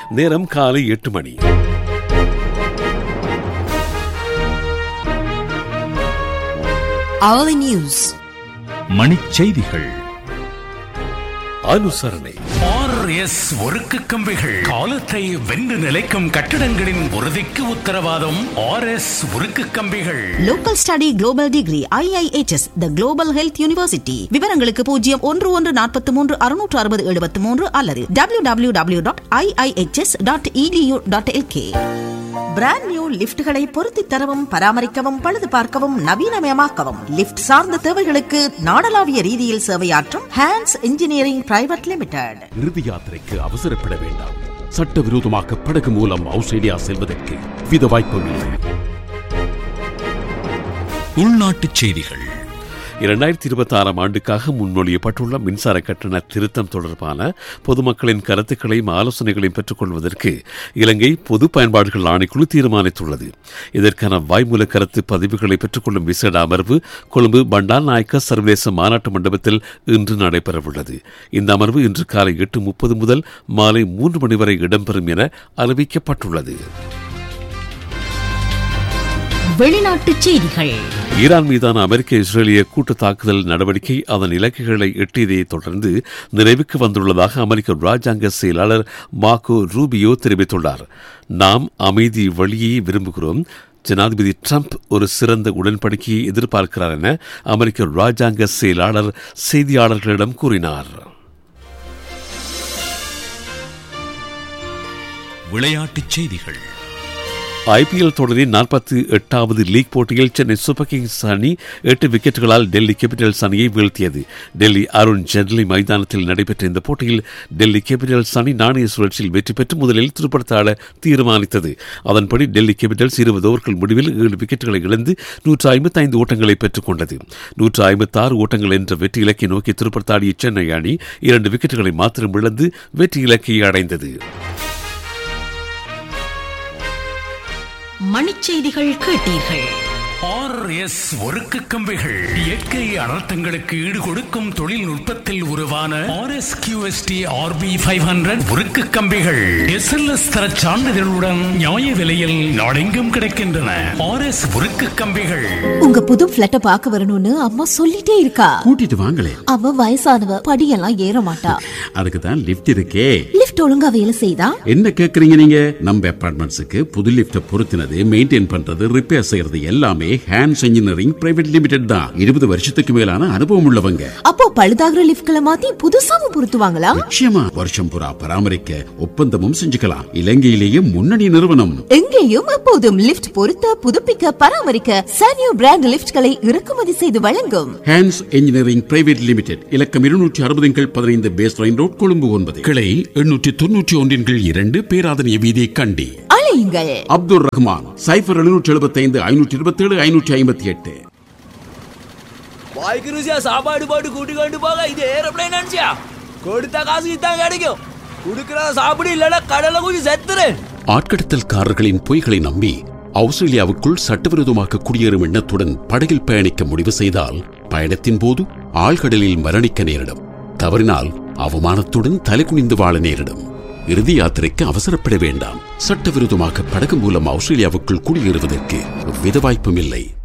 நேரம் காலை எட்டு மணி hourly news மணிச் செய்திகள் அனுசரணை ஆர்எஸ் ஒருக்கு கம்பிகள் காலத்தை வென்று நிலைக்கும் கட்டிடங்களின் உறுதிக்கு உத்தரவாதம் ஆர்எஸ் உருக்கு கம்பிகள் local study global degree IIHS the global health university விவரங்களுக்கு பூஜ்ஜியம் ஒன்று ஒன்று நாற்பத்தி மூன்று அறுநூற்று அறுபது எழுபத்தி மூன்று அல்லது W W W dot IIHS dot EDU dot LK brand new லிப்ட்களை பொருத்தி தரவும் பராமரிக்கவும் பழுது பார்க்கவும் நவீனமயமாக்கவும் லிப்ட் சார்ந்த தேவைகளுக்கு நாடளாவிய ரீதியில் சேவையாற்றும் ஹேண்ட்ஸ் இன்ஜினியரிங் பிரைவேட் லிமிடெட் இறுதி யாத்திரைக்கு அவசரப்பட வேண்டாம் சட்டவிரோதமாக படகு மூலம் ஆஸ்திரேலியா செல்வதற்கு வித வாய்ப்பும் இல்லை உள்நாட்டுச் செய்திகள் இரண்டாயிரத்தி இருபத்தி ஆறாம் ஆண்டுக்காக முன்மொழியப்பட்டுள்ள மின்சார கட்டண திருத்தம் தொடர்பான பொதுமக்களின் கருத்துக்களையும் ஆலோசனைகளையும் பெற்றுக்கொள்வதற்கு இலங்கை பொது பயன்பாடுகள் ஆணைக்குழு தீர்மானித்துள்ளது இதற்கான வாய்மூல கருத்து பதிவுகளை பெற்றுக்கொள்ளும் விசேட அமர்வு கொழும்பு பண்டார் நாயக்க சர்வதேச மாநாட்டு மண்டபத்தில் இன்று நடைபெறவுள்ளது இந்த அமர்வு இன்று காலை எட்டு முப்பது முதல் மாலை மூன்று மணி வரை இடம்பெறும் என அறிவிக்கப்பட்டுள்ளது வெளிநாட்டுச் செய்திகள் ஈரான் மீதான அமெரிக்க இஸ்ரேலிய கூட்டு தாக்குதல் நடவடிக்கை அதன் இலக்குகளை எட்டியதை தொடர்ந்து நிறைவுக்கு வந்துள்ளதாக அமெரிக்க ராஜாங்க செயலாளர் மார்கோ ரூபியோ தெரிவித்துள்ளார் நாம் அமைதி வழியை விரும்புகிறோம் ஜனாதிபதி ட்ரம்ப் ஒரு சிறந்த உடன்படிக்கையை எதிர்பார்க்கிறார் என அமெரிக்க ராஜாங்க செயலாளர் செய்தியாளர்களிடம் கூறினார் விளையாட்டுச் செய்திகள் ஐபிஎல் தொடரின் நாற்பத்தி எட்டாவது லீக் போட்டியில் சென்னை சூப்பர் கிங்ஸ் அணி எட்டு விக்கெட்டுகளால் டெல்லி கேபிட்டல்ஸ் அணியை வீழ்த்தியது டெல்லி அருண் ஜெட்லி மைதானத்தில் நடைபெற்ற இந்த போட்டியில் டெல்லி கேபிட்டல்ஸ் அணி நாணய சுழற்சியில் வெற்றி பெற்று முதலில் துடுப்படுத்தாட தீர்மானித்தது அதன்படி டெல்லி கேபிட்டல்ஸ் இருபது ஓவர்கள் முடிவில் ஏழு விக்கெட்டுகளை இழந்து நூற்று ஐம்பத்தி ஐந்து ஓட்டங்களை பெற்றுக் கொண்டது நூற்று ஐம்பத்தி ஆறு ஓட்டங்கள் என்ற வெற்றி இலக்கை நோக்கி துடுப்படுத்தாடிய சென்னை அணி இரண்டு விக்கெட்டுகளை மாத்திரம் இழந்து வெற்றி இலக்கை அடைந்தது மணிச் செய்திகள் கேட்டீர்கள் ஆர்எஸ் ஒருக்கு கம்பிகள் இயற்கை அனர்த்தங்களுக்கு ஈடு கொடுக்கும் தொழில்நுட்பத்தில் உருவான RS QST RP five hundred உருக்கு கம்பிகள் எஸ்எல்எஸ் தர சான்றிதழுடன் நியாய விலையில் நாடெங்கும் கிடைக்கின்றன ஆர்எஸ் உருக்கு கம்பிகள் உங்க புது பிளட்ட பாக்க வரணும்னு அம்மா சொல்லிட்டே இருக்கா கூட்டிட்டு வாங்களே அவ வயசானவ படியெல்லாம் ஏற மாட்டா அதுக்கு தான் லிஃப்ட் இருக்கே லிஃப்ட் ஒழுங்கா வேலை செய்தா என்ன கேக்குறீங்க நீங்க நம்ம அபார்ட்மெண்ட்ஸுக்கு புது லிஃப்ட பொருத்தினது மெயின்டைன் பண்றது ரிப்பேர் செய்யறது எல்லாமே ஹேண்ட்ஸ் இன்ஜினியரிங் பிரைவேட் லிமிடெட் தான் இருபது வருஷத்துக்கு மேலான அனுபவம் உள்ளவங்க அப்போ பழுதாகிற லிஃப்ட்களை மாத்தி புதுசாவும் பொருத்துவாங்களா நிச்சயமா வருஷம் புறா பராமரிக்க ஒப்பந்தமும் செஞ்சுக்கலாம் இலங்கையிலேயே முன்னணி நிறுவனம் எங்கேயும் எப்போதும் லிஃப்ட் பொருத்த புதுப்பிக்க பராமரிக்க சானியோ பிராண்ட் லிஃப்ட்களை இறக்குமதி செய்து வழங்கும் ஹேண்ட்ஸ் இன்ஜினியரிங் பிரைவேட் லிமிடெட் இலக்கம் இருநூற்றி அறுபதின் கீழ் பதினைந்து பேஸ் லைன் ரோட் கொழும்பு ஒன்பது கிளை எண்ணூற்றி தொன்னூற்றி ஒன்றின் கீழ் இரண்டு பேராதனிய வீதி கண்டி அழையுங்கள் அப்துல் ரஹ்மான் சைபர் எழுநூற்றி எழுபத்தைந்து ஐநூற்றி இருபத்தேழு ஐநூற்றி ஐம்பத்தி எட்டு வாய்க்கு ருசியா சாப்பாடு போட்டு கூட்டி கொண்டு போக இது ஏரோப்ளைன் நினைச்சியா கொடுத்த காசு இதான் கிடைக்கும் குடுக்கறத சாப்பிடு இல்லைன்னா கடலை குதி செத்துரு ஆட்கடத்தல்காரர்களின் பொய்களை நம்பி ஆஸ்திரேலியாவுக்குள் சட்டவிரோதமாக குடியேறும் எண்ணத்துடன் படகில் பயணிக்க முடிவு செய்தால் பயணத்தின் போது ஆழ்கடலில் மரணிக்க நேரிடும் தவறினால் அவமானத்துடன் தலைகுனிந்து வாழ நேரிடும் இறுதி யாத்திரைக்கு அவசரப்பட வேண்டாம் சட்டவிரோதமாக படகு மூலம் ஆஸ்திரேலியாவுக்குள் குடியேறுவதற்கு வித வாய்ப்பும் இல்லை